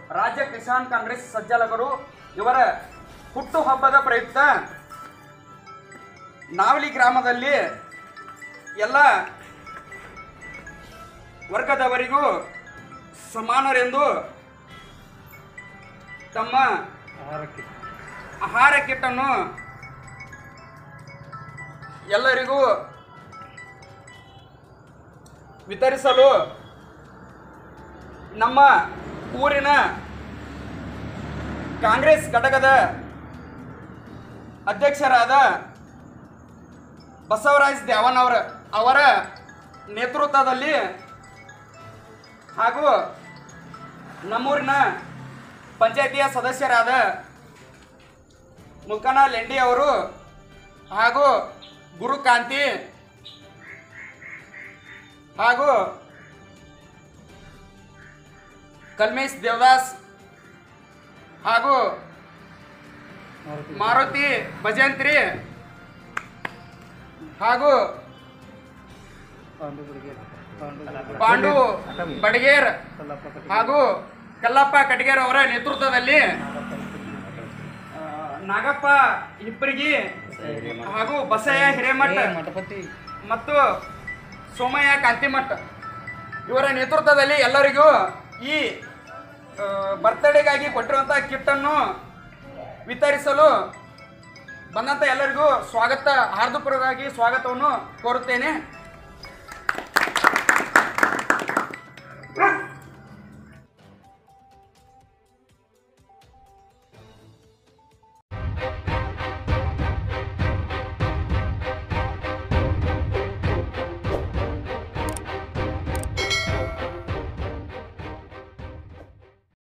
ರಾಜ್ಯ ಕಿಸಾನ್ ಕಾಂಗ್ರೆಸ್ ಸಜ್ಜಲಗರು ಇವರ ಹುಟ್ಟುಹಬ್ಬದ ಪ್ರಯುಕ್ತ ನಾವಲಿ ಗ್ರಾಮದಲ್ಲಿ ಎಲ್ಲ ವರ್ಗದವರಿಗೂ ಸಮಾನರೆಂದು ತಮ್ಮ ಆಹಾರ ಕಿಟ್ಟನ್ನು ಎಲ್ಲರಿಗೂ ವಿತರಿಸಲು ನಮ್ಮ ಊರಿನ ಕಾಂಗ್ರೆಸ್ ಘಟಕದ ಅಧ್ಯಕ್ಷರಾದ ಬಸವರಾಜ್ ದ್ಯಾವನ್ ಅವರ ಅವರ ನೇತೃತ್ವದಲ್ಲಿ ಹಾಗೂ ನಮ್ಮೂರಿನ ಪಂಚಾಯತಿಯ ಸದಸ್ಯರಾದ ಮುಲ್ಕನ ಲೆಂಡಿ ಅವರು ಹಾಗೂ ಗುರುಕಾಂತಿ ಹಾಗೂ ಕಲ್ಮೇಶ್ ದೇವದಾಸ್ ಹಾಗೂ ಮಾರುತಿ ಭಜಂತ್ರಿ ಹಾಗೂ ಪಾಂಡು ಬಡಗೇರ್ ಹಾಗೂ ಕಲ್ಲಪ್ಪ ಕಟಗೇರ್ ಅವರ ನೇತೃತ್ವದಲ್ಲಿ ಆ, ನಾಗಪ್ಪ ಹಿಪ್ಪರಿಗಿ ಹಾಗೂ ಬಸಯ್ಯ ಹಿರೇಮಠ ಮತ್ತು ಸೋಮಯ್ಯ ಕಾಂತಿಮಠ ಇವರ ನೇತೃತ್ವದಲ್ಲಿ ಎಲ್ಲರಿಗೂ ಈ ಆ, ಬರ್ತ್ಡೇಗಾಗಿ ಕೊಟ್ಟಿರುವಂಥ ಕಿಟ್ಟನ್ನು ವಿತರಿಸಲು ಬಂದಂಥ ಎಲ್ಲರಿಗೂ ಸ್ವಾಗತ ಹಾರ್ದಿಕವಾಗಿ ಸ್ವಾಗತವನ್ನು ಕೋರುತ್ತೇನೆ